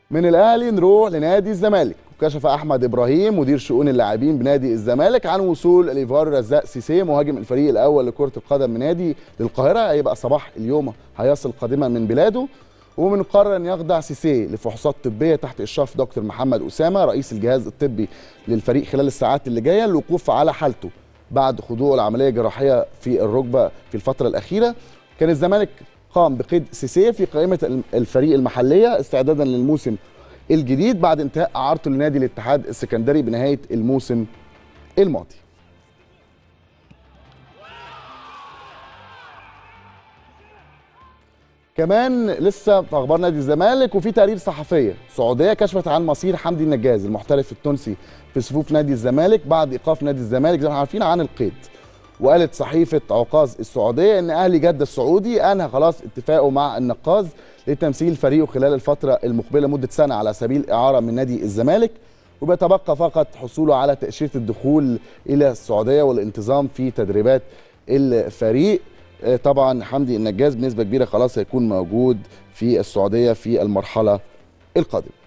من الاهلي نروح لنادي الزمالك وكشف احمد ابراهيم مدير شؤون اللاعبين بنادي الزمالك عن وصول الايفوار رزاق سيسي مهاجم الفريق الاول لكره القدم من نادي للقاهره هيبقى صباح اليوم هيصل قادما من بلاده ومن قرر ان يخضع سيسي لفحوصات طبيه تحت اشراف دكتور محمد اسامه رئيس الجهاز الطبي للفريق خلال الساعات اللي جايه للوقوف على حالته بعد خضوعه لعمليه جراحيه في الركبه في الفتره الاخيره كان الزمالك قام بقيد سيسي في قائمه الفريق المحليه استعدادا للموسم الجديد بعد انتهاء اعارته لنادي الاتحاد السكندري بنهايه الموسم الماضي كمان لسه في اخبار نادي الزمالك وفي تقارير صحفيه سعوديه كشفت عن مصير حمدي النجاز المحترف التونسي في صفوف نادي الزمالك بعد ايقاف نادي الزمالك زي ما عارفين عن القيد وقالت صحيفه عكاظ السعوديه ان اهلي جده السعودي انهى خلاص اتفاقه مع النقاز لتمثيل فريقه خلال الفتره المقبله مده سنه على سبيل اعاره من نادي الزمالك وبيتبقى فقط حصوله على تاشيره الدخول الى السعوديه والانتظام في تدريبات الفريق طبعا حمدي النجاز بنسبه كبيره خلاص هيكون موجود في السعوديه في المرحله القادمه